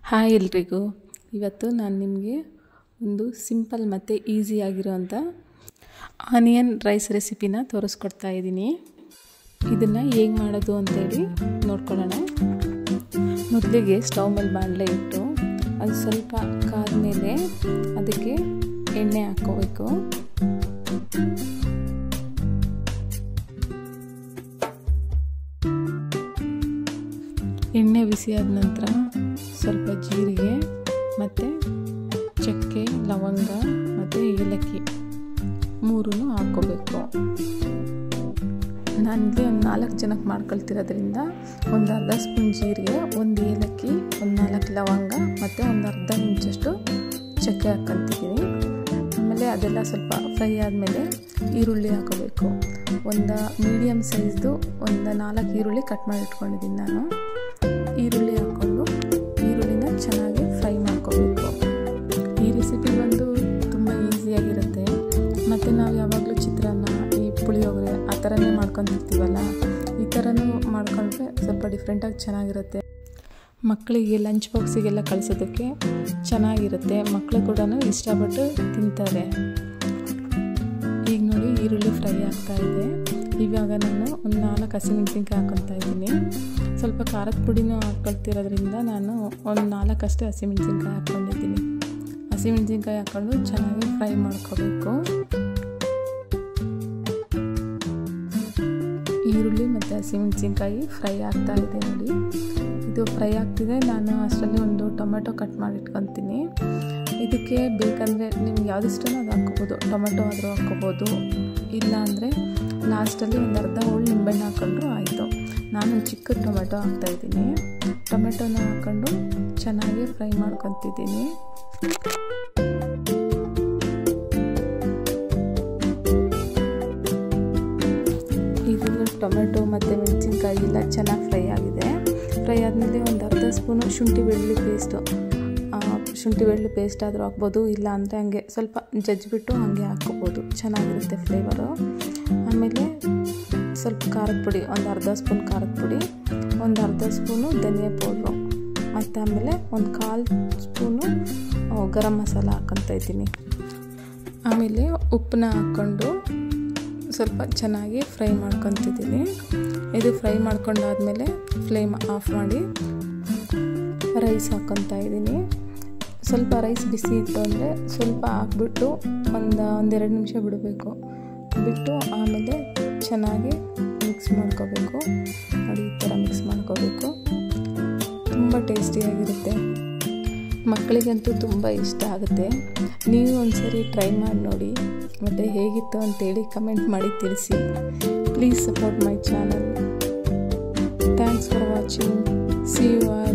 hi ಎಲ್ರಿಗೂ ಇವತ್ತು ನಾನು ನಿಮಗೆ ಒಂದು ಸಿಂಪಲ್ ಮತ್ತು ಈಸಿಯಾಗಿರೋಂಥ ಆನಿಯನ್ ರೈಸ್ ರೆಸಿಪಿನ ತೋರಿಸ್ಕೊಡ್ತಾ ಇದ್ದೀನಿ ಇದನ್ನು ಹೇಗೆ ಮಾಡೋದು ಅಂತೇಳಿ ನೋಡ್ಕೊಳ್ಳೋಣ ಮೊದಲಿಗೆ ಸ್ಟವ್ ಮೇಲೆ ಬಾಣಲೆ ಇಟ್ಟು ಅದು ಸ್ವಲ್ಪ ಕಾದ ಮೇಲೆ ಅದಕ್ಕೆ ಎಣ್ಣೆ ಹಾಕ್ಕೋಬೇಕು ಎಣ್ಣೆ ಬಿಸಿಯಾದ ನಂತರ ಸ್ವಲ್ಪ ಜೀರಿಗೆ ಮತ್ತು ಚಕ್ಕೆ ಲವಂಗ ಮತ್ತು ಏಲಕ್ಕಿ ಮೂರೂ ಹಾಕ್ಕೋಬೇಕು ನಾನಿಲ್ಲಿ ಒಂದು ನಾಲ್ಕು ಜನಕ್ಕೆ ಮಾಡ್ಕೊಳ್ತಿರೋದ್ರಿಂದ ಒಂದು ಅರ್ಧ ಸ್ಪೂನ್ ಜೀರಿಗೆ ಒಂದು ಏಲಕ್ಕಿ ಒಂದು ನಾಲ್ಕು ಲವಂಗ ಮತ್ತು ಒಂದು ಅರ್ಧ ಇಂಚಷ್ಟು ಚಕ್ಕೆ ಹಾಕ್ಕೊತಿದ್ದೀನಿ ಆಮೇಲೆ ಅದೆಲ್ಲ ಸ್ವಲ್ಪ ಫ್ರೈ ಆದಮೇಲೆ ಈರುಳ್ಳಿ ಹಾಕೋಬೇಕು ಒಂದು ಮೀಡಿಯಮ್ ಸೈಜ್ದು ಒಂದು ನಾಲ್ಕು ಈರುಳ್ಳಿ ಕಟ್ ಮಾಡಿ ಇಟ್ಕೊಂಡಿದ್ದೀನಿ ನಾನು ಈರುಳ್ಳಿ ಹಾಕ್ಕೊಂಡು ಈರುಳ್ಳಿನ ಚೆನ್ನಾಗಿ ಫ್ರೈ ಮಾಡ್ಕೋಬೇಕು ಈ ರೆಸಿಪಿ ಬಂದು ತುಂಬ ಈಸಿಯಾಗಿರುತ್ತೆ ಮತ್ತು ನಾವು ಯಾವಾಗಲೂ ಚಿತ್ರಾನ್ನ ಈ ಪುಳಿಯೋಗರೆ ಆ ಥರನೇ ಮಾಡ್ಕೊತಿರ್ತೀವಲ್ಲ ಈ ಥರನೂ ಮಾಡ್ಕೊಂಡ್ರೆ ಸ್ವಲ್ಪ ಡಿಫ್ರೆಂಟಾಗಿ ಚೆನ್ನಾಗಿರುತ್ತೆ ಮಕ್ಕಳಿಗೆ ಲಂಚ್ ಬಾಕ್ಸಿಗೆಲ್ಲ ಕಳಿಸೋದಕ್ಕೆ ಚೆನ್ನಾಗಿರುತ್ತೆ ಮಕ್ಕಳು ಕೂಡ ಇಷ್ಟಪಟ್ಟು ತಿಂತಾರೆ ಈಗ ನೋಡಿ ಈರುಳ್ಳಿ ಫ್ರೈ ಆಗ್ತಾ ಇದೆ ಇವಾಗ ನಾನು ಒಂದು ನಾಲ್ಕು ಹಸಿಮೆಣ್ಸಿನ್ಕಾಯಿ ಹಾಕೊತಾ ಇದ್ದೀನಿ ಸ್ವಲ್ಪ ಖಾರದ ಪುಡಿನೂ ಹಾಕ್ಕೊಳ್ತಿರೋದ್ರಿಂದ ನಾನು ಒಂದು ನಾಲ್ಕು ಅಷ್ಟೇ ಹಸಿಮೆಣ್ಸಿನ್ಕಾಯಿ ಹಾಕ್ಕೊಂಡಿದ್ದೀನಿ ಹಸಿಮೆಣ್ಸಿನ್ಕಾಯಿ ಹಾಕ್ಕೊಂಡು ಚೆನ್ನಾಗಿ ಫ್ರೈ ಮಾಡ್ಕೋಬೇಕು ಈರುಳ್ಳಿ ಮತ್ತು ಹಸಿಮೆಣ್ಸಿನ್ಕಾಯಿ ಫ್ರೈ ಆಗ್ತಾ ಇದೆ ನೋಡಿ ಇದು ಫ್ರೈ ಆಗ್ತಿದೆ ನಾನು ಅಷ್ಟರಲ್ಲಿ ಒಂದು ಟೊಮೆಟೊ ಕಟ್ ಮಾಡಿ ಇಟ್ಕೊತೀನಿ ಇದಕ್ಕೆ ಬೇಕಂದರೆ ನಿಮ್ಗೆ ಯಾವ್ದು ಇಷ್ಟನೋ ಅದು ಹಾಕ್ಕೋಬೋದು ಟೊಮೆಟೊ ಆದರೂ ಹಾಕ್ಕೋಬೋದು ಇಲ್ಲ ಅಂದರೆ ಲಾಸ್ಟಲ್ಲಿ ಒಂದು ಅರ್ಧ ಹೋಳು ನಿಂಬೆಹಣ್ಣು ಹಾಕ್ಕೊಂಡ್ರು ಆಯಿತು ನಾನು ಚಿಕ್ಕ ಟೊಮೆಟೊ ಹಾಕ್ತಾಯಿದ್ದೀನಿ ಟೊಮೆಟೊನ ಹಾಕ್ಕೊಂಡು ಚೆನ್ನಾಗಿ ಫ್ರೈ ಮಾಡ್ಕೊತಿದ್ದೀನಿ ಇದು ಟೊಮೆಟೊ ಮತ್ತು ಮೆಣಸಿನ್ಕಾಯಿ ಎಲ್ಲ ಚೆನ್ನಾಗಿ ಫ್ರೈ ಆಗಿದೆ ಫ್ರೈ ಆದಮೇಲೆ ಒಂದು ಅರ್ಧ ಸ್ಪೂನು ಶುಂಠಿ ಬೆಳ್ಳುಳ್ಳಿ ಪೇಸ್ಟು ಶುಂಠಿ ಬೆಳ್ಳುಳ್ಳಿ ಪೇಸ್ಟ್ ಆದರೂ ಹಾಕ್ಬೋದು ಇಲ್ಲ ಅಂದರೆ ಹಂಗೆ ಸ್ವಲ್ಪ ಜಜ್ಜಿಬಿಟ್ಟು ಹಾಗೆ ಹಾಕ್ಕೋಬೋದು ಚೆನ್ನಾಗಿರುತ್ತೆ ಫ್ಲೇವರು ಆಮೇಲೆ ಸ್ವಲ್ಪ ಖಾರದ ಪುಡಿ ಒಂದು ಅರ್ಧ ಸ್ಪೂನ್ ಖಾರದ ಪುಡಿ ಒಂದು ಅರ್ಧ ಸ್ಪೂನು ಧನಿಯಾ ಪೌಡ್ರು ಮತ್ತು ಆಮೇಲೆ ಒಂದು ಕಾಲು ಸ್ಪೂನು ಗರಂ ಮಸಾಲ ಹಾಕ್ಕೊತ ಇದ್ದೀನಿ ಆಮೇಲೆ ಉಪ್ಪನ್ನ ಹಾಕ್ಕೊಂಡು ಸ್ವಲ್ಪ ಚೆನ್ನಾಗಿ ಫ್ರೈ ಮಾಡ್ಕೊತಿದ್ದೀನಿ ಇದು ಫ್ರೈ ಮಾಡ್ಕೊಂಡಾದಮೇಲೆ ಫ್ಲೇಮ್ ಆಫ್ ಮಾಡಿ ರೈಸ್ ಹಾಕ್ಕೊತಾ ಇದ್ದೀನಿ ಸ್ವಲ್ಪ ರೈಸ್ ಬಿಸಿ ಇತ್ತು ಅಂದರೆ ಸ್ವಲ್ಪ ಹಾಕ್ಬಿಟ್ಟು ಒಂದು ಒಂದೆರಡು ನಿಮಿಷ ಬಿಡಬೇಕು ಬಿಟ್ಟು ಆಮೇಲೆ ಚೆನ್ನಾಗಿ ಮಿಕ್ಸ್ ಮಾಡ್ಕೋಬೇಕು ನೋಡಿ ಈ ಥರ ಮಿಕ್ಸ್ ಮಾಡ್ಕೋಬೇಕು ತುಂಬ ಟೇಸ್ಟಿಯಾಗಿರುತ್ತೆ ಮಕ್ಕಳಿಗಂತೂ ತುಂಬ ಇಷ್ಟ ಆಗುತ್ತೆ ನೀವು ಒಂದ್ಸರಿ ಟ್ರೈ ಮಾಡಿ ನೋಡಿ ಮತ್ತು ಹೇಗಿತ್ತು ಅಂತೇಳಿ ಕಮೆಂಟ್ ಮಾಡಿ ತಿಳಿಸಿ please support my channel thanks for watching see you R